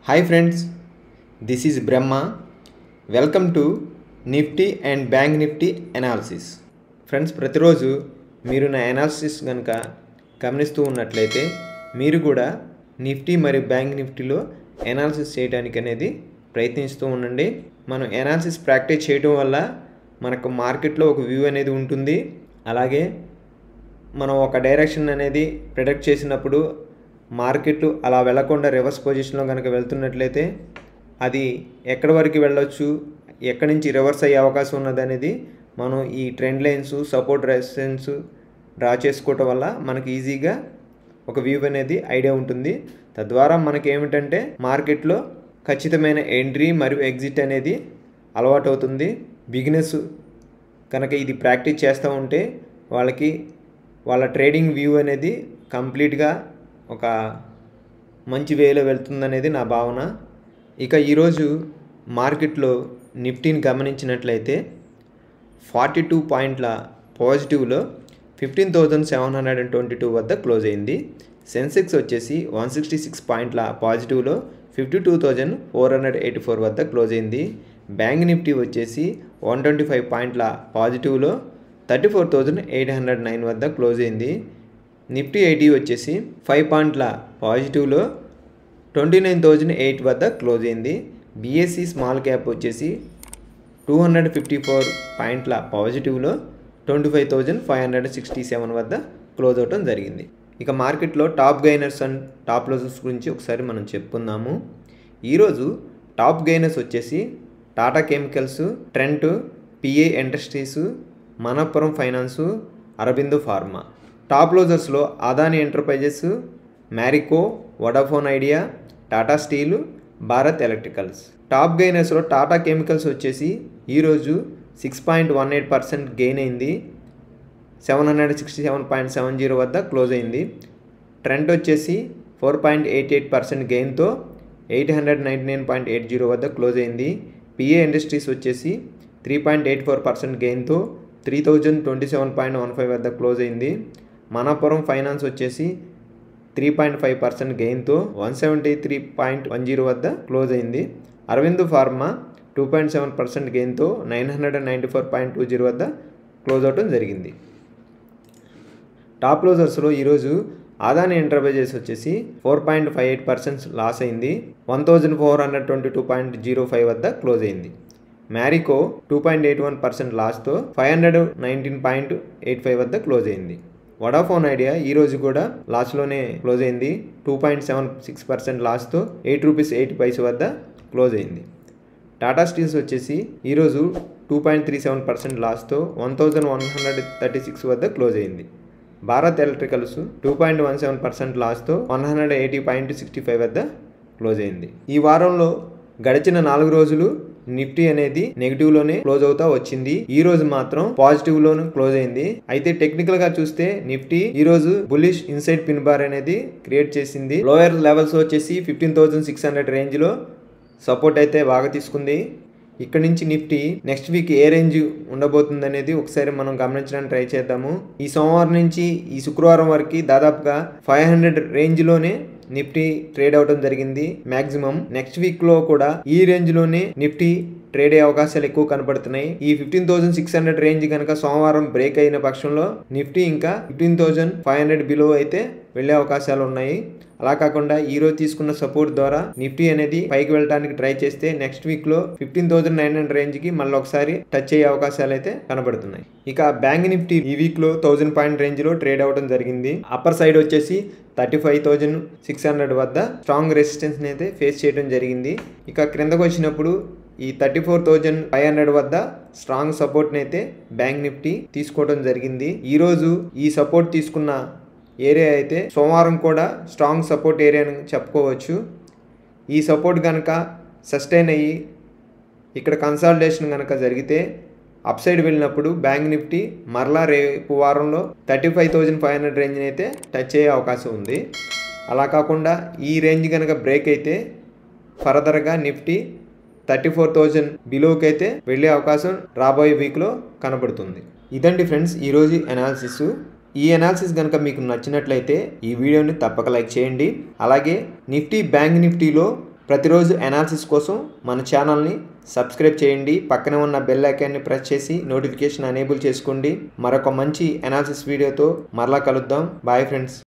hi friends this is Brahma welcome to Nifty and bank Nifty analysis friends ప్రతిరోజు మీరు నా analysis కనుక గమనిస్తూ ఉన్నట్లయితే మీరు కూడా నిఫ్టీ మరియు బ్యాంక్ నిఫ్టీలో ఎనాలిసిస్ చేయడానికి అనేది ప్రయత్నిస్తూ ఉండండి మనం ఎనాలిసిస్ ప్రాక్టీస్ చేయడం వల్ల మనకు మార్కెట్లో ఒక వ్యూ అనేది ఉంటుంది అలాగే మనం ఒక డైరెక్షన్ అనేది ప్రిడక్ట్ చేసినప్పుడు మార్కెట్ అలా వెళ్లకుండా రివర్స్ పొజిషన్లో కనుక వెళ్తున్నట్లయితే అది ఎక్కడి వరకు వెళ్ళొచ్చు ఎక్కడి నుంచి రివర్స్ అయ్యే అవకాశం ఉన్నది అనేది మనం ఈ trend lines support resistance draw చేసుకోవటం వల్ల మనకి ఈజీగా ఒక వ్యూ అనేది ఐడియా ఉంటుంది తద్వారా మనకి ఏమిటంటే మార్కెట్లో ఖచ్చితమైన ఎంట్రీ మరియు ఎగ్జిట్ అనేది అలవాటు అవుతుంది బిగినెస్ కనుక ఇది ప్రాక్టీస్ చేస్తూ ఉంటే వాళ్ళకి వాళ్ళ ట్రేడింగ్ వ్యూ అనేది కంప్లీట్గా ఒక మంచి వేలో వెళ్తుందనేది నా భావన ఇక ఈరోజు మార్కెట్లో నిఫ్టీని గమనించినట్లయితే ఫార్టీ టూ పాయింట్ల పాజిటివ్లో fifteen thousand seven hundred and twenty two వద్ద క్లోజ్ అయింది సెన్సెక్స్ వచ్చేసి వన్ సిక్స్టీ సిక్స్ పాయింట్ల పాజిటివ్లో fifty two thousand four hundred eighty four వద్ద క్లోజ్ అయింది బ్యాంక్ నిఫ్టీ వచ్చేసి వన్ ట్వంటీ ఫైవ్ పాయింట్ల పాజిటివ్లో thirty four thousand eight hundred nine వద్ద క్లోజ్ అయింది నిఫ్టీ ఐటీ వచ్చేసి ఫైవ్ పాయింట్ల పాజిటివ్లో ట్వంటీ నైన్ థౌజండ్ ఎయిట్ వద్ద క్లోజ్ అయింది బీఎస్సీ స్మాల్ క్యాప్ వచ్చేసి టూ హండ్రెడ్ ఫిఫ్టీ ఫోర్ పాయింట్ల పాజిటివ్లో twenty five thousand five hundred sixty seven వద్ద క్లోజ్ అవటం జరిగింది ఇక మార్కెట్లో top gainers and top losses గురించి ఒకసారి మనం చెప్పుకుందాము ఈరోజు టాప్ గైనర్స్ వచ్చేసి Tata Chemicals Trent PI Industries Manappuram Finance Aurobindo Pharma top లోజర్స్లో Adani Enterprises Marico Vodafone Idea Tata Steel Bharat Electricals top గెయినర్స్లో టాటా కెమికల్స్ వచ్చేసి ఈరోజు six point one eight percent gain అయింది seven hundred sixty seven point seven zero వద్ద క్లోజ్ అయింది ట్రెండ్ వచ్చేసి four point eight eight percent గెయిన్తో eight hundred ninety nine point eight zero వద్ద close అయింది పిఏ ఇండస్ట్రీస్ వచ్చేసి three point eight four percent గెయిన్తో three thousand twenty seven point one five వద్ద close అయింది మనపురం ఫైనాన్స్ వచ్చేసి త్రీ పాయింట్ ఫైవ్ పర్సెంట్ గెయిన్తో one seventy three point one zero వద్ద close అయింది Aurobindo Pharma two point seven percent గెయిన్తో nine hundred and ninety four point two zero వద్ద close అవటం జరిగింది టాప్ క్లోజర్స్లో ఈరోజు ఆదాని ఎంటర్ప్రైజెస్ వచ్చేసి four point five eight percent loss అయింది one thousand four hundred twenty two point zero five వద్ద close అయింది Marico two point eight one percent లాస్తో five hundred nineteen point eight five వద్ద క్లోజ్ అయింది వడాఫోన్ ఐడియా ఈ రోజు కూడా లాస్లోనే క్లోజ్ అయింది two point seven six percent లాస్తో ఎయిట్ రూపీస్ ఎయిట్ పైస్ వద్ద క్లోజ్ అయింది టాటా స్టీల్స్ వచ్చేసి ఈరోజు two point three seven percent లాస్తో one thousand one hundred thirty six వద్ద క్లోజ్ అయింది Bharat Electricals two point one seven percent లాస్తో one hundred eighty point sixty five వద్ద క్లోజ్ అయింది ఈ వారంలో గడిచిన నాలుగు రోజులు నిఫ్టీ అనేది నెగిటివ్ లోనే క్లోజ్ అవుతా వచ్చింది ఈ రోజు మాత్రం పాజిటివ్ లోను క్లోజ్ అయింది అయితే టెక్నికల్ గా చూస్తే నిఫ్టీ ఈ రోజు బులిష్ ఇన్సైడ్ పిన్ బార్ అనేది క్రియేట్ చేసింది లోయర్ లెవెల్స్ వచ్చేసి fifteen thousand six hundred range లో సపోర్ట్ అయితే బాగా తీసుకుంది ఇక్కడ నుంచి నిఫ్టీ నెక్స్ట్ వీక్ ఏ రేంజ్ ఉండబోతుంది అనేది ఒకసారి మనం గమనించడానికి ట్రై చేద్దాము ఈ సోమవారం నుంచి ఈ శుక్రవారం వరకు దాదాపుగా ఫైవ్ హండ్రెడ్ రేంజ్లోనే నిఫ్టీ ట్రేడ్ అవడం జరిగింది మాక్సిమం నెక్స్ట్ వీక్ లో కూడా ఈ రేంజ్ లోనే నిఫ్టీ ట్రేడ్ అయ్యే అవకాశాలు ఎక్కువ కనబడుతున్నాయి ఈ fifteen thousand six hundred range కనుక సోమవారం బ్రేక్ అయిన పక్షంలో నిఫ్టీ ఇంకా fifteen thousand five hundred below అయితే వెళ్లే అవకాశాలు ఉన్నాయి అలా కాకుండా ఈ రోజు తీసుకున్న సపోర్ట్ ద్వారా నిఫ్టీ అనేది పైకి వెళ్ళడానికి ట్రై చేస్తే నెక్స్ట్ వీక్ లో fifteen thousand nine hundred range కి మళ్ళీ ఒకసారి టచ్ అయ్యే అవకాశాలు అయితే కనబడుతున్నాయి ఇక బ్యాంక్ నిఫ్టీ ఈ వీక్ లో థౌసండ్ పాయింట్ రేంజ్ లో ట్రేడ్ అవడం జరిగింది అప్పర్ సైడ్ వచ్చేసి thirty five thousand six hundred వద్ద స్ట్రాంగ్ రెసిస్టెన్స్ అయితే ఫేస్ చేయడం జరిగింది ఇక క్రిందకు వచ్చినప్పుడు ఈ thirty four thousand five hundred వద్ద స్ట్రాంగ్ సపోర్ట్ని అయితే బ్యాంక్ నిఫ్టీ తీసుకోవడం జరిగింది ఈరోజు ఈ సపోర్ట్ తీసుకున్న ఏరియా అయితే సోమవారం కూడా స్ట్రాంగ్ సపోర్ట్ ఏరియా అని చెప్పుకోవచ్చు ఈ సపోర్ట్ కనుక సస్టైన్ అయ్యి ఇక్కడ కన్సాలిడేషన్ కనుక జరిగితే అప్ సైడ్ వెళ్ళినప్పుడు బ్యాంక్ నిఫ్టీ మరలా రేపు వారంలో thirty five thousand five hundred రేంజ్ని అయితే టచ్ అయ్యే అవకాశం ఉంది అలా కాకుండా ఈ రేంజ్ కనుక బ్రేక్ అయితే ఫర్దర్గా నిఫ్టీ థర్టీ ఫోర్ థౌజండ్ బిలోకి అయితే వెళ్ళే అవకాశం రాబోయే వీక్లో కనబడుతుంది ఇదండి ఫ్రెండ్స్ ఈరోజు అనాలిసిస్ ఈ అనాలిసిస్ కనుక మీకు నచ్చినట్లయితే ఈ వీడియోని తప్పక లైక్ చేయండి అలాగే నిఫ్టీ బ్యాంక్ నిఫ్టీలో ప్రతిరోజు అనాలిసిస్ కోసం మన ఛానల్ని సబ్స్క్రైబ్ చేయండి పక్కనే ఉన్న బెల్ ఐకాన్ని ప్రెస్ చేసి నోటిఫికేషన్ అనేబుల్ చేసుకోండి మరొక మంచి అనాలిసిస్ వీడియోతో మరలా కలుద్దాం బాయ్ ఫ్రెండ్స్